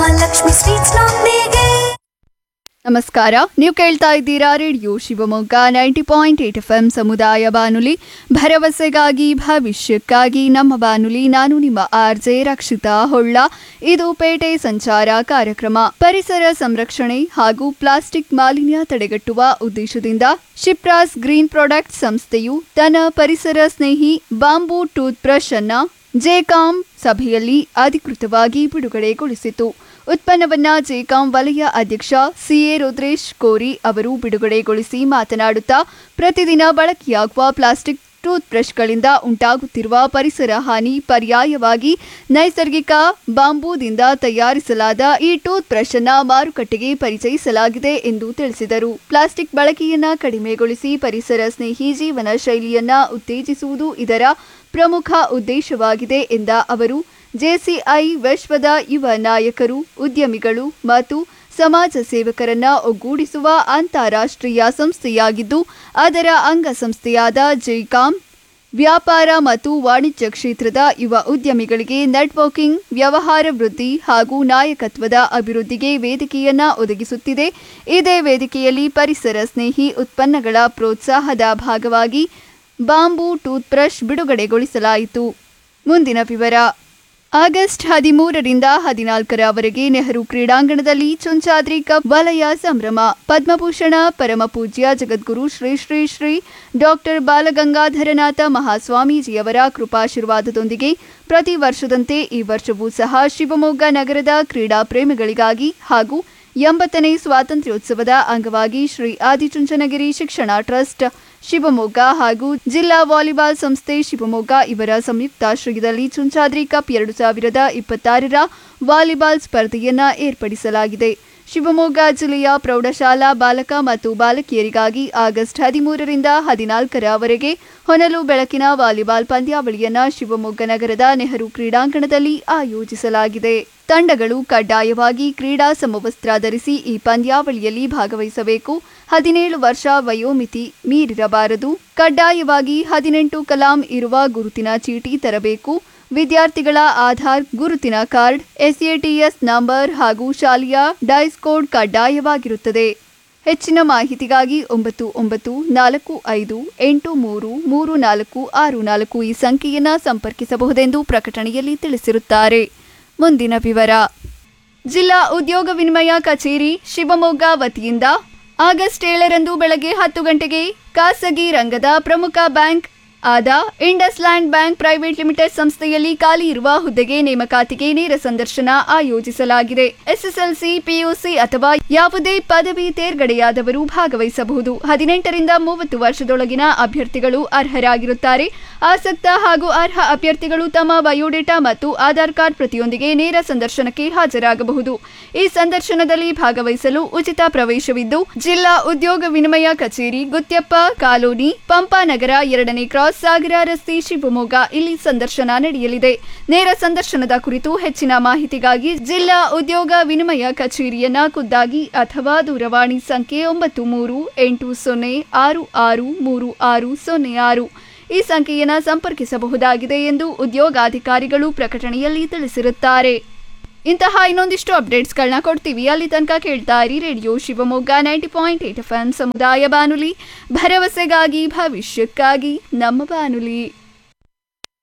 ನಮಸ್ಕಾರ ನೀವು ಕೇಳ್ತಾ ಇದ್ದೀರಾ radio Shivamogga ninety point eight F M ಸಮುದಾಯ ಬಾನುಲಿ ಭರವಸೆಗಾಗಿ ಭವಿಷ್ಯಕ್ಕಾಗಿ ನಮ್ಮ ಬಾನುಲಿ ನಾನು ನಿಮ್ಮ ಆರ್ ಜೆ ರಕ್ಷಿತಾ ಹೊಳ್ಳ ಇದು ಪೇಟೆ ಸಂಚಾರ ಕಾರ್ಯಕ್ರಮ ಪರಿಸರ ಸಂರಕ್ಷಣೆ ಹಾಗೂ ಪ್ಲಾಸ್ಟಿಕ್ ಮಾಲಿನ್ಯ ತಡೆಗಟ್ಟುವ ಉದ್ದೇಶದಿಂದ ಶಿಪ್ರಾಸ್ ಗ್ರೀನ್ ಪ್ರಾಡಕ್ಟ್ ಸಂಸ್ಥೆಯು ತನ್ನ ಪರಿಸರ ಸ್ನೇಹಿ ಬಾಂಬೂ ಟೂತ್ ಬ್ರಷ್ ಅನ್ನ ಜೆಕಾಂ ಸಭೆಯಲ್ಲಿ ಅಧಿಕೃತವಾಗಿ ಬಿಡುಗಡೆಗೊಳಿಸಿತು ಉತ್ಪನ್ನವನ್ನ ಜೆಕಾಂ ವಲಯ ಅಧ್ಯಕ್ಷ ಸಿಎ ರುದ್ರೇಶ್ ಕೋರಿ ಅವರು ಬಿಡುಗಡೆಗೊಳಿಸಿ ಮಾತನಾಡುತ್ತಾ ಪ್ರತಿದಿನ ಬಳಕೆಯಾಗುವ ಪ್ಲಾಸ್ಟಿಕ್ ಟೂತ್ ಬ್ರಷ್ಗಳಿಂದ ಉಂಟಾಗುತ್ತಿರುವ ಪರಿಸರ ಹಾನಿ ಪರ್ಯಾಯವಾಗಿ ನೈಸರ್ಗಿಕ ಬಾಂಬೂದಿಂದ ತಯಾರಿಸಲಾದ ಈ ಟೂತ್ ಬ್ರಷ್ ಅನ್ನ ಮಾರುಕಟ್ಟೆಗೆ ಪರಿಚಯಿಸಲಾಗಿದೆ ಎಂದು ತಿಳಿಸಿದರು ಪ್ಲಾಸ್ಟಿಕ್ ಬಳಕೆಯನ್ನ ಕಡಿಮೆಗೊಳಿಸಿ ಪರಿಸರ ಸ್ನೇಹಿ ಜೀವನ ಶೈಲಿಯನ್ನ ಉತ್ತೇಜಿಸುವುದು ಇದರ ಪ್ರಮುಖ ಉದ್ದೇಶವಾಗಿದೆ ಎಂದ ಅವರು ಜೆಸಿಐ ವಿಶ್ವದ ಯುವ ನಾಯಕರು ಉದ್ಯಮಿಗಳು ಮತ್ತು ಸಮಾಜ ಸೇವಕರನ್ನ ಒಗ್ಗೂಡಿಸುವ ಅಂತಾರಾಷ್ಟ್ರೀಯ ಸಂಸ್ಥೆಯಾಗಿದ್ದು ಅದರ ಅಂಗಸಂಸ್ಥೆಯಾದ ಜೈಕಾಂ ವ್ಯಾಪಾರ ಮತ್ತು ವಾಣಿಜ್ಯ ಕ್ಷೇತ್ರದ ಯುವ ಉದ್ಯಮಿಗಳಿಗೆ ನೆಟ್ವರ್ಕಿಂಗ್ ವ್ಯವಹಾರ ವೃದ್ಧಿ ಹಾಗೂ ನಾಯಕತ್ವದ ಅಭಿವೃದ್ಧಿಗೆ ವೇದಿಕೆಯನ್ನ ಒದಗಿಸುತ್ತಿದೆ ಇದೇ ವೇದಿಕೆಯಲ್ಲಿ ಪರಿಸರ ಸ್ನೇಹಿ ಉತ್ಪನ್ನಗಳ ಪ್ರೋತ್ಸಾಹದ ಭಾಗವಾಗಿ ಬಾಂಬು ಟೂತ್ ಬ್ರಷ್ ಬಿಡುಗಡೆಗೊಳಿಸಲಾಯಿತು ಮುಂದಿನ ವಿವರ ಆಗಸ್ಟ್ ಹದಿಮೂರರಿಂದ ಹದಿನಾಲ್ಕರವರೆಗೆ ನೆಹರು ಕ್ರೀಡಾಂಗಣದಲ್ಲಿ ಚುಂಚಾದ್ರಿ ಕಪ್ ವಲಯ ಸಂಭ್ರಮ ಪದ್ಮಭೂಷಣ ಪರಮಪೂಜ್ಯ ಜಗದ್ಗುರು ಶ್ರೀ ಶ್ರೀ ಶ್ರೀ ಡಾಕ್ಟರ್ ಬಾಲಗಂಗಾಧರನಾಥ ಮಹಾಸ್ವಾಮೀಜಿಯವರ ಕೃಪಾಶೀರ್ವಾದದೊಂದಿಗೆ ಪ್ರತಿ ವರ್ಷದಂತೆ ಈ ವರ್ಷವೂ ಸಹ ಶಿವಮೊಗ್ಗ ನಗರದ ಕ್ರೀಡಾ ಪ್ರೇಮಿಗಳಿಗಾಗಿ ಹಾಗೂ ಎಂಬತ್ತನೇ ಸ್ವಾತಂತ್ರ್ಯೋತ್ಸವದ ಅಂಗವಾಗಿ ಶ್ರೀ ಆದಿಚುಂಚನಗಿರಿ ಶಿಕ್ಷಣ ಟ್ರಸ್ಟ್ ಶಿವಮೊಗ್ಗ ಹಾಗೂ ಜಿಲ್ಲಾ ವಾಲಿಬಾಲ್ ಸಂಸ್ಥೆ ಶಿವಮೊಗ್ಗ ಇವರ ಸಂಯುಕ್ತಾಶ್ರಯದಲ್ಲಿ ಚುಂಚಾದ್ರಿ ಕಪ್ ಎರಡು ಸಾವಿರದ ಇಪ್ಪತ್ತಾರರ ವಾಲಿಬಾಲ್ ಸ್ಪರ್ಧೆಯನ್ನ ಏರ್ಪಡಿಸಲಾಗಿದೆ ಶಿವಮೊಗ್ಗ ಜಿಲ್ಲೆಯ ಪ್ರೌಢಶಾಲಾ ಬಾಲಕ ಮತ್ತು ಬಾಲಕಿಯರಿಗಾಗಿ ಆಗಸ್ಟ್ ಹದಿಮೂರರಿಂದ ಹದಿನಾಲ್ಕರವರೆಗೆ ಹೊನಲು ಬೆಳಕಿನ ವಾಲಿಬಾಲ್ ಪಂದ್ಯಾವಳಿಯನ್ನ ಶಿವಮೊಗ್ಗ ನಗರದ ನೆಹರು ಕ್ರೀಡಾಂಗಣದಲ್ಲಿ ಆಯೋಜಿಸಲಾಗಿದೆ ತಂಡಗಳು ಕಡ್ಡಾಯವಾಗಿ ಕ್ರೀಡಾ ಸಮವಸ್ತ್ರ ಧರಿಸಿ ಈ ಪಂದ್ಯಾವಳಿಯಲ್ಲಿ ಭಾಗವಹಿಸಬೇಕು ಹದಿನೇಳು ವರ್ಷ ವಯೋಮಿತಿ ಮೀರಿರಬಾರದು ಕಡ್ಡಾಯವಾಗಿ ಹದಿನೆಂಟು ಕಲಾಂ ಇರುವ ಗುರುತಿನ ಚೀಟಿ ತರಬೇಕು ವಿದ್ಯಾರ್ಥಿಗಳ ಆಧಾರ್ ಗುರುತಿನ ಕಾರ್ಡ್ ಎಸ್ಎಟಿಎಸ್ ನಂಬರ್ ಹಾಗೂ ಶಾಲೆಯ ಡೈಸ್ ಕೋಡ್ ಕಡ್ಡಾಯವಾಗಿರುತ್ತದೆ ಹೆಚ್ಚಿನ ಮಾಹಿತಿಗಾಗಿ ಒಂಬತ್ತು ಒಂಬತ್ತು ನಾಲ್ಕು ಐದು ಎಂಟು ಮೂರು ಮೂರು ನಾಲ್ಕು ಆರು ನಾಲ್ಕು ಈ ಸಂಖ್ಯೆಯನ್ನು ಸಂಪರ್ಕಿಸಬಹುದೆಂದು ಪ್ರಕಟಣೆಯಲ್ಲಿ ತಿಳಿಸಿರುತ್ತಾರೆ ಮುಂದಿನ ವಿವರ ಜಿಲ್ಲಾ ಉದ್ಯೋಗ ವಿನಿಮಯ ಕಚೇರಿ ಶಿವಮೊಗ್ಗ ವತಿಯಿಂದ ಆಗಸ್ಟ್ ಏಳರಂದು ಬೆಳಗ್ಗೆ ಹತ್ತು ಗಂಟೆಗೆ ಖಾಸಗಿ ರಂಗದ ಪ್ರಮುಖ ಬ್ಯಾಂಕ್ ಆದ IndusInd bank private limited ಸಂಸ್ಥೆಯಲ್ಲಿ ಖಾಲಿ ಇರುವ ಹುದ್ದೆಗೆ ನೇಮಕಾತಿಗೆ ನೇರ ಸಂದರ್ಶನ ಆಯೋಜಿಸಲಾಗಿದೆ ಎಸ್ಎಸ್ಎಲ್ಸಿ ಪಿಯುಸಿ ಅಥವಾ ಯಾವುದೇ ಪದವಿ ತೇರ್ಗಡೆಯಾದವರು ಭಾಗವಹಿಸಬಹುದು ಹದಿನೆಂಟರಿಂದ ಮೂವತ್ತು ವರ್ಷದೊಳಗಿನ ಅಭ್ಯರ್ಥಿಗಳು ಅರ್ಹರಾಗಿರುತ್ತಾರೆ ಆಸಕ್ತ ಹಾಗೂ ಅರ್ಹ ಅಭ್ಯರ್ಥಿಗಳು ತಮ್ಮ ಬಯೋಡೇಟಾ ಮತ್ತು ಆಧಾರ್ ಕಾರ್ಡ್ ಪ್ರತಿಯೊಂದಿಗೆ ನೇರ ಸಂದರ್ಶನಕ್ಕೆ ಹಾಜರಾಗಬಹುದು ಈ ಸಂದರ್ಶನದಲ್ಲಿ ಭಾಗವಹಿಸಲು ಉಚಿತ ಪ್ರವೇಶವಿದ್ದು ಜಿಲ್ಲಾ ಉದ್ಯೋಗ ವಿನಿಮಯ ಕಚೇರಿ ಗುತ್ಯಪ್ಪ ಕಾಲೋನಿ ಪಂಪಾನಗರ ಎರಡನೇ ಕ್ರಾಸ್ ಸಾಗರ ರಸ್ತೆ ಶಿವಮೊಗ್ಗ ಇಲ್ಲಿ ಸಂದರ್ಶನ ನಡೆಯಲಿದೆ ನೇರ ಸಂದರ್ಶನದ ಕುರಿತು ಹೆಚ್ಚಿನ ಮಾಹಿತಿಗಾಗಿ ಜಿಲ್ಲಾ ಉದ್ಯೋಗ ವಿನಿಮಯ ಕಚೇರಿಯನ್ನ ಖುದ್ದಾಗಿ ಅಥವಾ ದೂರವಾಣಿ ಸಂಖ್ಯೆ ಒಂಬತ್ತು ಮೂರು ಎಂಟು ಸೊನ್ನೆ ಆರು ಆರು ಮೂರು ಆರು ಸೊನ್ನೆ ಆರು ಈ ಸಂಖ್ಯೆಯನ್ನು ಸಂಪರ್ಕಿಸಬಹುದಾಗಿದೆ ಎಂದು ಉದ್ಯೋಗಾಧಿಕಾರಿಗಳು ಪ್ರಕಟಣೆಯಲ್ಲಿ ತಿಳಿಸಿರುತ್ತಾರೆ ಇಂತಹ ಇನ್ನೊಂದಿಷ್ಟು ಅಪ್ಡೇಟ್ಸ್ಗಳನ್ನ ಕೊಡ್ತೀವಿ ಅಲ್ಲಿ ತನಕ ಕೇಳ್ತಾ ಇರಿ radio Shivamogga ninety point eight F M ಸಮುದಾಯ ಬಾನುಲಿ ಭರವಸೆಗಾಗಿ ಭವಿಷ್ಯಕ್ಕಾಗಿ ನಮ್ಮ ಬಾನುಲಿ